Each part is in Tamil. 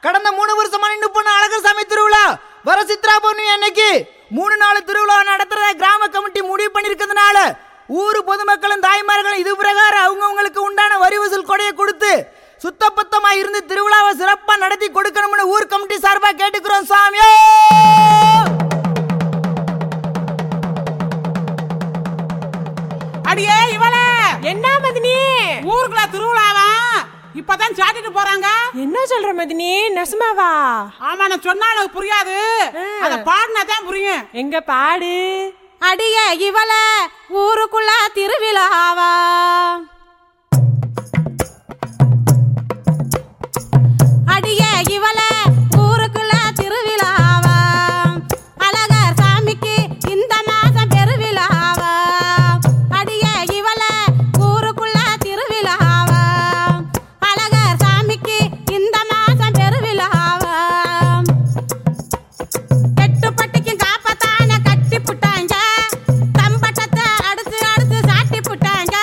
கடந்த மூணு வருஷமா நின்று போன அழகர் சாமி திருவிழா வர சித்ரா பௌர்ணமி அன்னைக்கு மூணு நாள் திருவிழா நடத்துறத கிராம கமிட்டி முடிவு பண்ணிருக்கிறதுனால ஊர் பொதுமக்களும் தாய்மார்களும் இது பிரகாரம் அவங்கவுங்களுக்கு உண்டான வரி வசூல் கொடையை கொடுத்து சுத்தபத்தமா இருந்து திருவிழாவை சிறப்பா நடத்தி கொடுக்கணும்னு ஊர் கமிட்டி சார்பா கேட்டுக்கிறோம் சாமியோ அடியே இவள என்ன மதினி ஊருக்குள்ள திருவிழாவா இப்பதான் சாட்டிட்டு போறாங்க என்ன சொல்ற மதினி நெசமாவா ஆமா நான் சொன்னாலும் அது புரியாது அத பாடினா தான் புரியும் எங்க பாடு அடிய இவள ஊருக்குள்ள திருவிழாவா அடிய இவள ஊருக்குள்ள திருவிழாவா அழகர் சாமிக்கு இந்த மாசம் பெருவிழாவா அடிய இவள ஊருக்குள்ள திருவிழாவா அழகர் சாமிக்கு இந்த மாசம் பெருவிழாவா எட்டு பட்டிக்கும் காப்பத்தான கட்டி புட்டாங்க தம்பட்டத்தை அடுத்து அடுத்து சாட்டி புட்டாங்க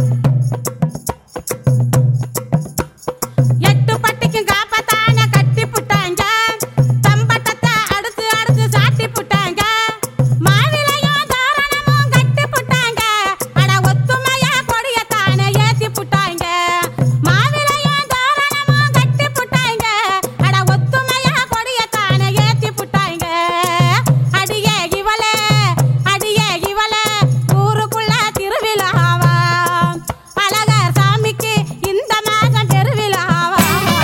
எட்டு பட்டிக்கும் காப்பத்தான கட்டி புட்டாங்க தம்பட்டத்தை அடுத்து அடுத்து சாட்டி புட்டாங்க மாவிலையும் தோரணமும் கட்டி புட்டாங்க அட ஒத்துமையா கொடியத்தானே ஏத்தி புட்டாங்க மாவிலையும் தோரணமும் கட்டி புட்டாங்க அட ஒத்துமையா கொடியத்தானே ஏத்தி புட்டாங்க அடியே இவளே அடியே இவளே ஊருக்குள்ள திருவிழாவா அழகர் சாமிக்கு இந்த மாதம் பெருவிழாவா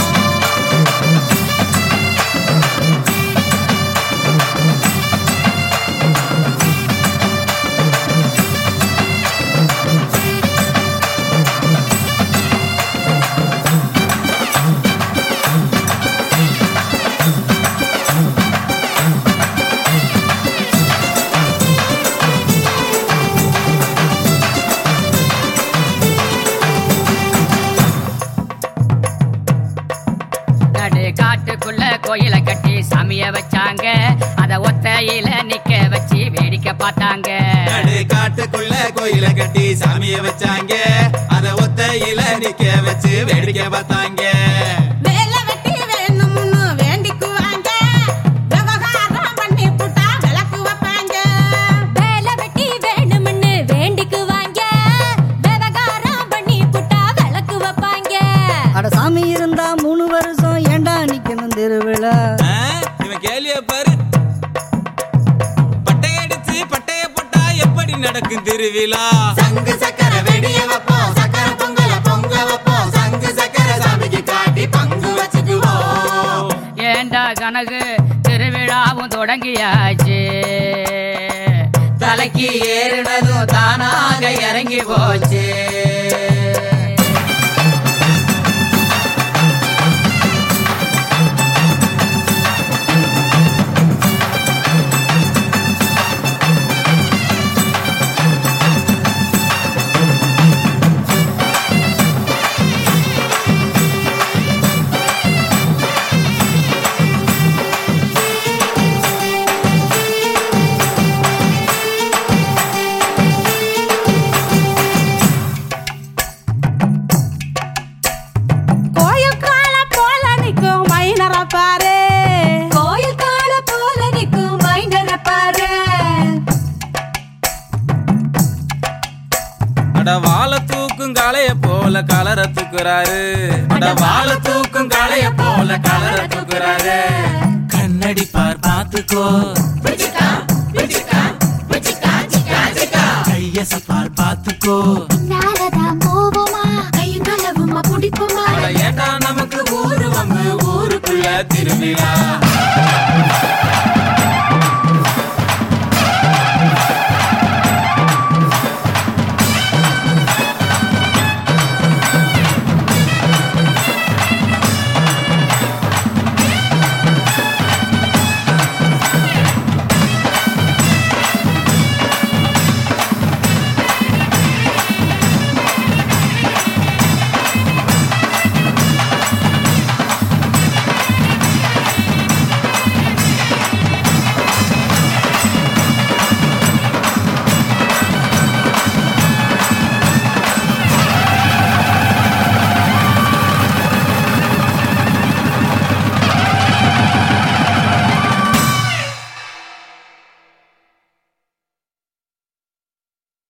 நடு காட்டுக்குள்ள கோயிலை கட்டி சாமிய வச்சாங்க அத ஒத்தையில நிக்க வச்சு வேடிக்கை பார்த்தாங்க நடு காட்டுக்குள்ள கோயில கட்டி சாமிய வச்சாங்க அத ஒத்தையில நிக்க வச்சு வேடிக்கை பார்த்தாங்க வேலை வெட்டி வேணும்னு வேண்டிக்குவாங்க விவகாரம் பண்ணி புட்டா விளக்கு வைப்பாங்க வேலை வெட்டி வேணும்னு வேண்டிக்குவாங்க விவகாரம் பண்ணி புட்டா விளக்கு வைப்பாங்க அட சாமி இருந்தா மூணு வருஷம் ஏண்டா நிக்கணும் திருவிழா ஆ, இவன் கேலிய பாரு பட்டையடிச்சு பட்டைய போட்டா எப்படி நடக்கும் திருவிழா சங்கு சக்கர வெடிய வைப்போம் சக்கர பொங்கல பொங்க வைப்போம் சங்கு சக்கர சாமிக்கு காட்டி பங்கு வச்சுக்குவோம் ஏண்டா கணக்கு திருவிழாவும் தொடங்கியாச்சு தலைக்கு ஏறினதும் தானாக இறங்கி போச்சு கோயில் கால போல நிக்கும் மைனர பாரு கோயில் கால போல நிக்கும் மைனர பாரு அட வாழ தூக்கும் காளைய போல கலர தூக்குறாரு அட வாழ தூக்கும் காளைய போல கலர தூக்குறாரு கண்ணடி பார் பாத்துக்கோ